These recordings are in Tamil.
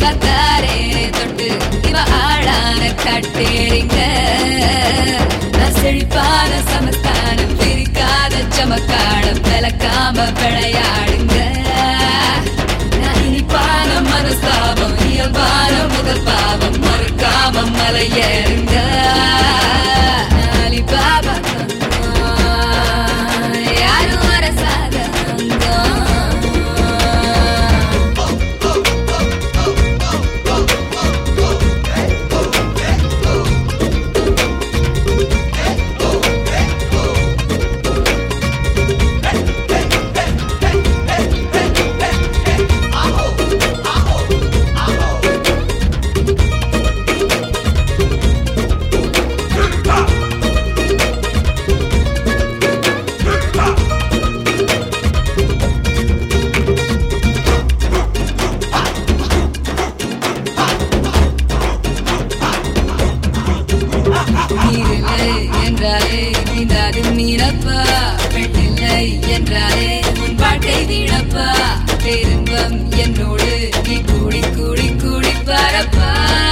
கத்தாரே தொட்டு இவ ஆளான கட்டேரிங்க நான் செழிப்பான சமஸ்தானம் பிரிக்காத சமக்காலம் விளக்காம விளையாடுங்க நான் இனிப்பான மனஸ்தாபம் இயல்பான முதல் பாவம் மறுக்காம மலையேறுங்க அலிபாபா யாரும் அரசாத நீரில்லை என்றாலே நீந்தாது மீனப்பா பெண்ணில்லை என்றாலே உன் வாழ்க்கை வீணப்பா பேரின்பம் என்னோடு நீ கூடி கூடி கூடி பரப்பா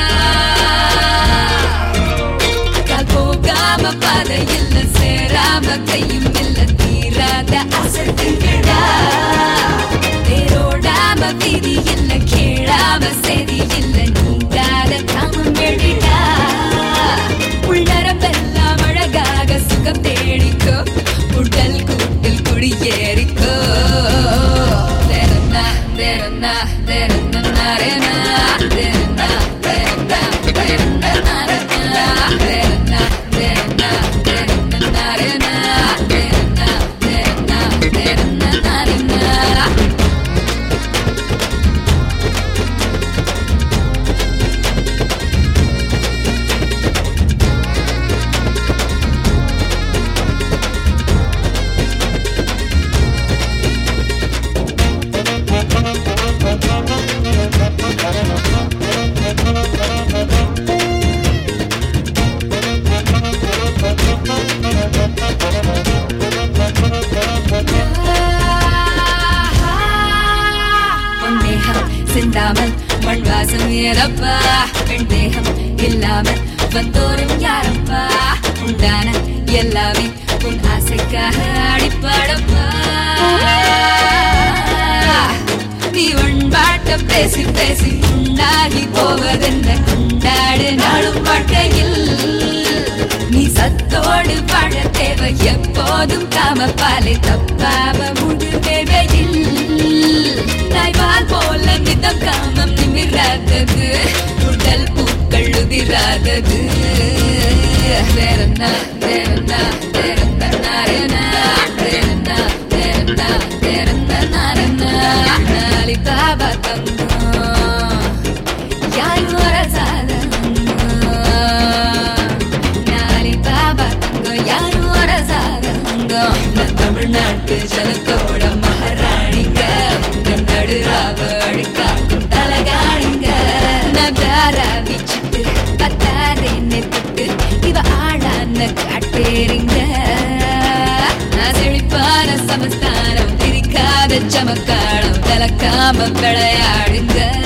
கால் போகாம பாதை இல்ல சேராம கையும் இல்ல தீராத அசத்துங்களா தேரோடாம வீதி இல்ல கேளாம செய்தி இல்ல நீங்காத காமம் எழுடா உள்ளரம்பெல்லாம் அழகாக சுகம் தேடிக்கோ உடல் கூட்டில் குடியேறிக்கோ தேரன்னா தேரன்னா தேரன்னா நாரேனா தேரன்னா தேரன்னா தேரன்னா நாரேனா தேரன்னா தேரன்னா தேரன்னா நாரேனா தேரன்னா தேரன்னா தேரன்னா நாரேனா பொன்னேகம் சிந்தாமல் மண் வாசம் ஏறப்பா பெண் தேகம் இல்லாமல் வந்தோரும் யாரப்பா உண்டான எல்லாமே உன் ஆசைக்காக அடிப்பாடப்பா நீ உண்பாட்ட பேசி பேசி உண்டாகி போவதென்ன கொண்டாடு நாளும் வாழ்க்கையில் நீ சத்தோடு வாழ தேவை எப்போதும் காம பாலை தப்பாம முழு தேவையில் தாய்வால் போல மிதம் காமம் நிமிராதது உடல் பூக்கள் உதிராதது வேறென்ன வேறென்ன வேறென்ன நாரேனா வேறென்ன வேறென்ன வேறென்ன நாரேனா நாளி பாபா தங்கம் யாரும் வரசாத நாளி பாபா தங்கம் யாரும் வரசாத நான் தமிழ்நாட்டு ஜனத்தோட மகாராணிங்க உங்க நடுராவ அழுக்காக்கும் தலகாணிங்க நகாரா வீச்சுட்டு பத்தாரே நெத்துட்டு இவ ஆளான காட்டேரிங்க நான் செழிப்பான சமஸ்தானம் பிரிக்காத சமக்காலம் விளக்காம விளையாடுங்க